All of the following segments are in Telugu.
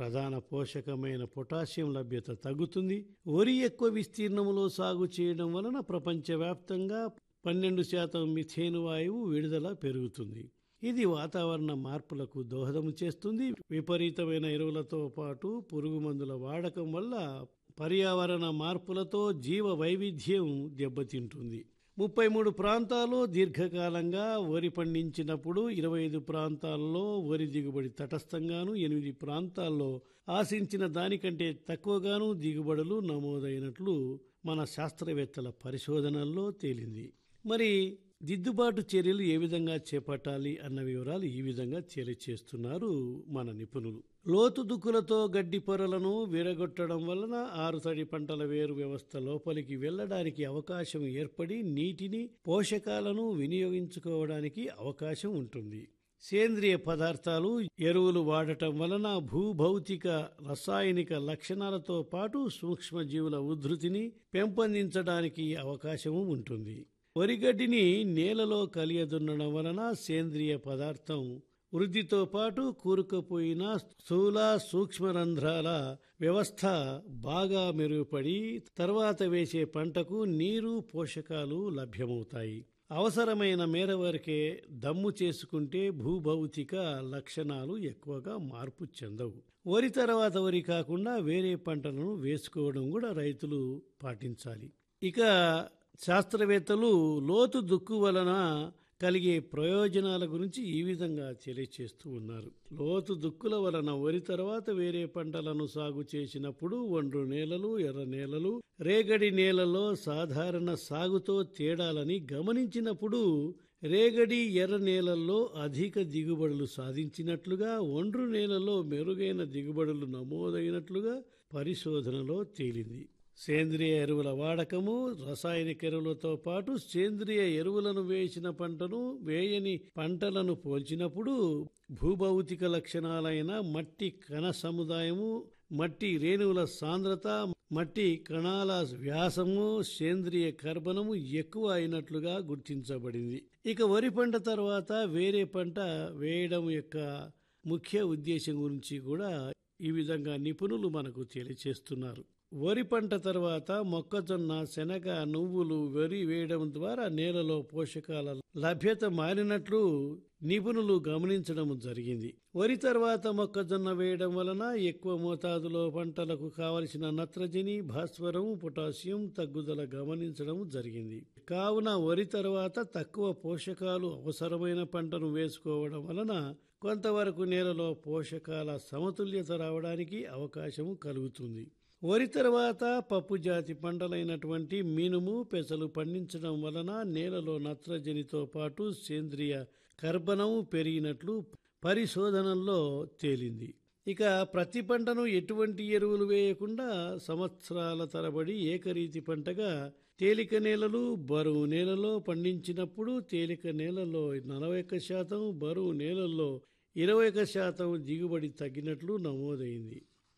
ప్రధాన పోషకమైన పొటాషియం లభ్యత తగ్గుతుంది వరి ఎక్కువ విస్తీర్ణంలో సాగు చేయడం వలన ప్రపంచవ్యాప్తంగా పన్నెండు శాతం మిథేన్ వాయువు విడుదల పెరుగుతుంది ఇది వాతావరణ మార్పులకు దోహదం చేస్తుంది విపరీతమైన ఎరువులతో పాటు పురుగు మందుల వాడకం వల్ల పర్యావరణ మార్పులతో జీవ వైవిధ్యం దెబ్బతింటుంది ముప్పై మూడు ప్రాంతాల్లో దీర్ఘకాలంగా వరి పండించినప్పుడు ఇరవై ఐదు ప్రాంతాల్లో వరి దిగుబడి తటస్థంగాను ఎనిమిది ప్రాంతాల్లో ఆశించిన దానికంటే తక్కువగాను దిగుబడులు నమోదైనట్లు మన శాస్త్రవేత్తల పరిశోధనల్లో తేలింది మరి దిద్దుబాటు చర్యలు ఏ విధంగా చేపట్టాలి అన్న వివరాలు ఈ విధంగా తెలియచేస్తున్నారు మన నిపుణులు లోతు దుక్కులతో గడ్డి పొరలను విరగొట్టడం వలన ఆరుతడి పంటల వేరు వ్యవస్థ లోపలికి వెళ్ళడానికి అవకాశం ఏర్పడి నీటిని పోషకాలను వినియోగించుకోవడానికి అవకాశం ఉంటుంది సేంద్రియ పదార్థాలు ఎరువులు వాడటం వలన భూభౌతిక రసాయనిక లక్షణాలతో పాటు సూక్ష్మజీవుల ఉధృతిని పెంపొందించడానికి అవకాశము ఉంటుంది వరిగడ్డిని నేలలో కలియదున్నడం వలన సేంద్రియ పదార్థం వృద్ధితో పాటు కూరుకుపోయిన స్థూల సూక్ష్మరంధ్రాల వ్యవస్థ బాగా మెరుగుపడి తర్వాత వేసే పంటకు నీరు పోషకాలు లభ్యమవుతాయి అవసరమైన మేర వరకే దమ్ము చేసుకుంటే భూభౌతిక లక్షణాలు ఎక్కువగా మార్పు చెందవు వరి తర్వాత వరి కాకుండా వేరే పంటలను వేసుకోవడం కూడా రైతులు పాటించాలి ఇక శాస్త్రవేత్తలు లోతు దుక్కు వలన కలిగే ప్రయోజనాల గురించి ఈ విధంగా తెలియచేస్తూ ఉన్నారు లోతు దుక్కుల వలన వరి తర్వాత వేరే పంటలను సాగు చేసినప్పుడు ఒండ్రు నేలలు ఎర్ర నేలలు రేగడి నేలలో సాధారణ సాగుతో తేడాలని గమనించినప్పుడు రేగడి ఎర్ర నేలల్లో అధిక దిగుబడులు సాధించినట్లుగా ఒండ్రు నేలలో మెరుగైన దిగుబడులు నమోదైనట్లుగా పరిశోధనలో తేలింది సేంద్రియ ఎరువుల వాడకము రసాయనిక ఎరువులతో పాటు సేంద్రియ ఎరువులను వేసిన పంటను వేయని పంటలను పోల్చినప్పుడు భూభౌతిక లక్షణాలైన మట్టి కణ సముదాయము మట్టి రేణువుల సాంద్రత మట్టి కణాల వ్యాసము సేంద్రియ కర్బనము ఎక్కువ అయినట్లుగా గుర్తించబడింది ఇక వరి పంట తర్వాత వేరే పంట వేయడం యొక్క ముఖ్య ఉద్దేశం గురించి కూడా ఈ విధంగా నిపుణులు మనకు తెలియచేస్తున్నారు వరి పంట తర్వాత మొక్కజొన్న శనగ నువ్వులు వరి వేయడం ద్వారా నేలలో పోషకాల లభ్యత మారినట్లు నిపుణులు గమనించడం జరిగింది వరి తర్వాత మొక్కజొన్న వేయడం వలన ఎక్కువ మోతాదులో పంటలకు కావలసిన నత్రజని భాస్వరం పొటాషియం తగ్గుదల గమనించడం జరిగింది కావున వరి తర్వాత తక్కువ పోషకాలు అవసరమైన పంటను వేసుకోవడం వలన కొంతవరకు నేలలో పోషకాల సమతుల్యత రావడానికి అవకాశం కలుగుతుంది వరి తర్వాత పప్పు జాతి పంటలైనటువంటి మినుము పెసలు పండించడం వలన నేలలో నత్రజనితో పాటు సేంద్రియ కర్బనం పెరిగినట్లు పరిశోధనల్లో తేలింది ఇక ప్రతి పంటను ఎటువంటి ఎరువులు వేయకుండా సంవత్సరాల తరబడి ఏకరీతి పంటగా తేలిక నేలలు బరువు నేలలో పండించినప్పుడు తేలిక నేలలో నలభై ఒక్క శాతం బరువు నేలల్లో ఇరవై ఒక్క శాతం దిగుబడి తగ్గినట్లు నమోదైంది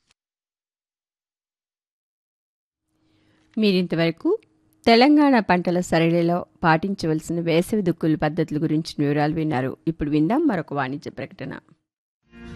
మీరింతవరకు తెలంగాణ పంటల సరళిలో పాటించవలసిన వేసవి దుక్కుల పద్ధతుల గురించిన వివరాలు విన్నారు ఇప్పుడు విందాం మరొక వాణిజ్య ప్రకటన